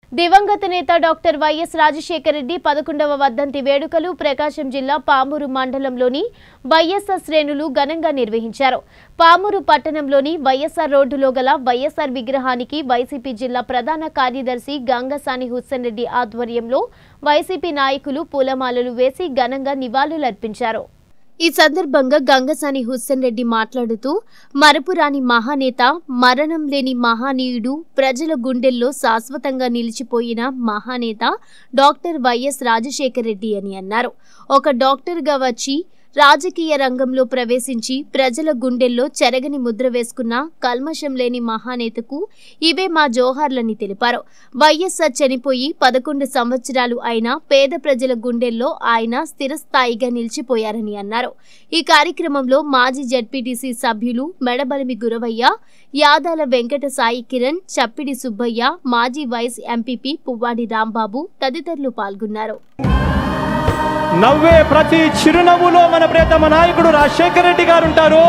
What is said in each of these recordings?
దివంగత నేత doctor YS Rajasekhara Reddy పదకొండవ వర్ధంతి వేడుకలు ప్రకాశం జిల్లా పామూరు మండలంలోని వైఎస్ఆర్ శ్రేణులు ఘనంగా నిర్వహించారు పామూరు పట్టణంలోని వైఎస్ఆర్ రోడ్డులో గల వైఎస్ఆర్ విగ్రహానికి వైసీపీ జిల్లా ప్రధాన కార్యదర్శి గంగసాని హుస్సేన్ రెడ్డి ఆధ్వర్యంలో వైసీపీ నాయకులు పూలమాలలు వేసి ఘనంగా నివాళులర్పించారు ఈ సందర్భంగా గంగసాని హుస్సేన్ రెడ్డి మాట్లాడుతూ మరపురాని మహానేత మరణం లేని మహానీయుడు ప్రజల గుండెల్లో శాశ్వతంగా నిలిచిపోయిన మహానేత డాక్టర్ వైఎస్ రాజశేఖర రెడ్డి అని అన్నారు ఒక డాక్టర్గా వచ్చి రాజకీయ రంగంలో ప్రవేశించి ప్రజల గుండెల్లో చెరగని ముద్ర వేసుకున్న కల్మషం లేని మహానేతకు ఇవే మా జోహార్లని తెలిపారు వైఎస్ఆర్ చనిపోయి పదకొండు సంవత్సరాలు అయినా పేద ప్రజల గుండెల్లో ఆయన స్థిరస్థాయిగా నిలిచిపోయారని అన్నారు ఈ కార్యక్రమంలో మాజీ జడ్పీటీసీ సభ్యులు మెడబలిమి గురవయ్య యాదాల వెంకట సాయి కిరణ్ చప్పిడి సుబ్బయ్య మాజీ వైస్ ఎంపీపీ పువ్వాడి రాంబాబు తదితరులు పాల్గొన్నారు నవ్వే ప్రతి చిరునవ్వులో మన ప్రియతమ నాయకుడు రాజశేఖర రెడ్డి గారు ఉంటారు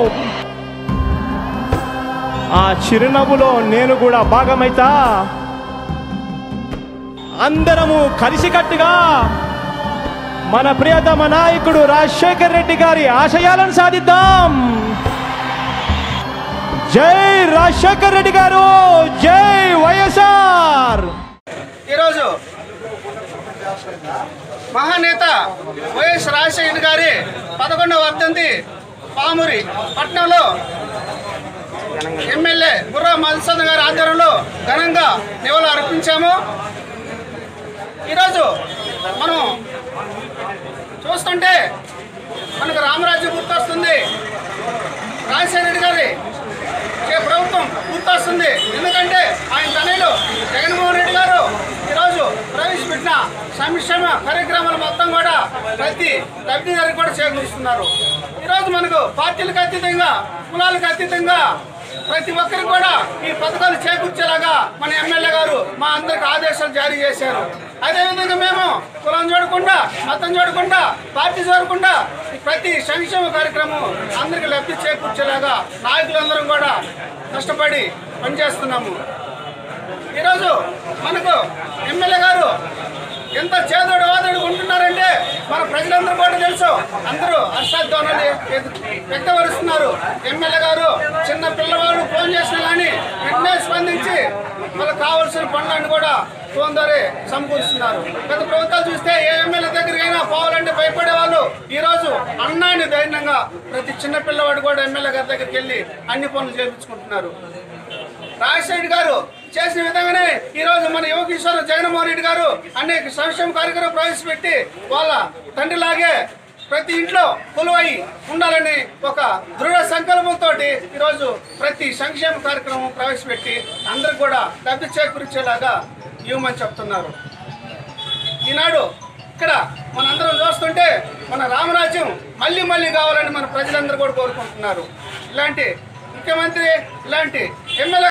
ఆ చిరునవ్వులో నేను కూడా భాగమైతా అందరము కలిసికట్టుగా మన ప్రియతమ నాయకుడు రాజశేఖర రెడ్డి గారి ఆశయాలను సాధిద్దాం జై రాజశేఖర రెడ్డి గారు జై వైఎస్ఆర్ ఈరోజు మహానేత వైఎస్ రాజశేఖర్ గారి పదకొండవ వర్ధంతి పామురి పట్నంలో ఎమ్మెల్యే బుర్రా మధుసూదన్ గారి ఆధ్వర్యంలో ఘనంగా నివాళులు అర్పించాము ఈరోజు మనం చూస్తుంటే మనకు రామరాజ్యం గుర్తొస్తుంది రాజశేఖర రెడ్డి గారి చే ప్రభుత్వం గుర్తొస్తుంది ఎందుకంటే ఆయన తనయుడు జగన్మోహన్ రెడ్డి గారు ఈరోజు ప్రవేశపెట్టిన సంక్షేమ కార్యక్రమాలు మొత్తం కూడా ప్రతి లబ్ధిదారికి కూడా చేకూరుస్తున్నారు ఈరోజు మనకు పార్టీలకు అతీతంగా కులాలకు అతీతంగా ప్రతి ఒక్కరికి కూడా ఈ పథకాలు చేకూర్చేలాగా మన ఎమ్మెల్యే గారు మా అందరికి ఆదేశాలు జారీ చేశారు అదేవిధంగా మేము కులం చూడకుండా మతం చూడకుండా పార్టీ చూడకుండా ఈ ప్రతి సంక్షేమ కార్యక్రమం అందరికి లబ్ధి చేకూర్చేలాగా నాయకులందరం కూడా కష్టపడి పనిచేస్తున్నాము ఈరోజు మనకు ఎమ్మెల్యే గారు ఎంత చేదోడు వాదోడు ఉంటున్నారంటే మన ప్రజలందరూ కూడా తెలుసు అందరూ హర్షాధ్వానాలు వ్యక్తపరుస్తున్నారు ఎమ్మెల్యే గారు చిన్న పిల్లవాడు ఫోన్ చేసినా కానీ వెంటనే స్పందించి వాళ్ళకి కావాల్సిన పనులన్నీ కూడా ఫోన్ ద్వారా సమకూరుస్తున్నారు గత ప్రభుత్వాలు చూస్తే ఏ ఎమ్మెల్యే దగ్గరికైనా పోవాలంటే భయపడే వాళ్ళు ఈ రోజు అన్నాన్ని ధైర్యంగా ప్రతి చిన్న పిల్లవాడు కూడా ఎమ్మెల్యే గారి దగ్గరికి వెళ్ళి అన్ని పనులు చేయించుకుంటున్నారు రాజశేఖర్ గారు చేసిన విధంగానే ఈ రోజు మన యువ కిషోర్ జగన్మోహన్ రెడ్డి గారు అనేక సంక్షేమ కార్యక్రమం ప్రవేశపెట్టి వాళ్ళ తండ్రిలాగే ప్రతి ఇంట్లో కొలువై ఉండాలని ఒక దృఢ సంకల్పంతో ఈరోజు ప్రతి సంక్షేమ కార్యక్రమం ప్రవేశపెట్టి అందరికి కూడా లబ్ధి చేకూర్చేలాగా ఇవ్వమని చెప్తున్నారు ఈనాడు ఇక్కడ మనందరం చూస్తుంటే మన రామరాజ్యం మళ్ళీ మళ్ళీ కావాలని మన ప్రజలందరూ కూడా కోరుకుంటున్నారు ఇలాంటి ముఖ్యమంత్రి ఇలాంటి ఎమ్మెల్యే